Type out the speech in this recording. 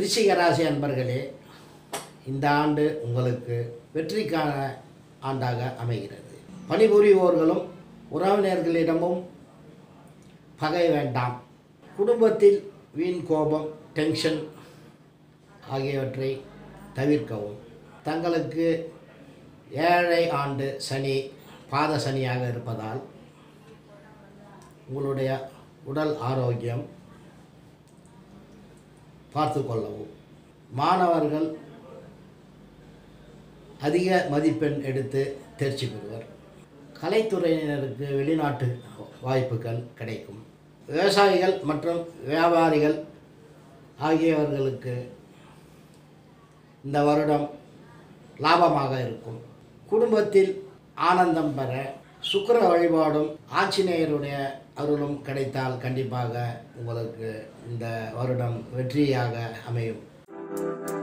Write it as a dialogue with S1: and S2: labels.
S1: விருச்சிக ராசி அன்பர்களே இந்த ஆண்டு உங்களுக்கு வெற்றிக்கான ஆண்டாக அமைகிறது பணிபுரிவோர்களும் உறவினர்களிடமும் பகை வேண்டாம் குடும்பத்தில் வீண் கோபம் டென்ஷன் ஆகியவற்றை தவிர்க்கவும் தங்களுக்கு ஏழை ஆண்டு சனி பாத சனியாக இருப்பதால் உங்களுடைய உடல் ஆரோக்கியம் பார்த்து கொள்ளவும் மாணவர்கள் அதிக மதிப்பெண் எடுத்து தேர்ச்சி பெறுவர் கலைத்துறையினருக்கு வெளிநாட்டு வாய்ப்புகள் கிடைக்கும் விவசாயிகள் மற்றும் வியாபாரிகள் ஆகியவர்களுக்கு இந்த வருடம் லாபமாக இருக்கும் குடும்பத்தில் ஆனந்தம் பெற சுக்கிர வழிபாடும் ஆஞ்சநேயருடைய அருளும் கிடைத்தால் கண்டிப்பாக உங்களுக்கு இந்த வருடம் வெற்றியாக அமையும்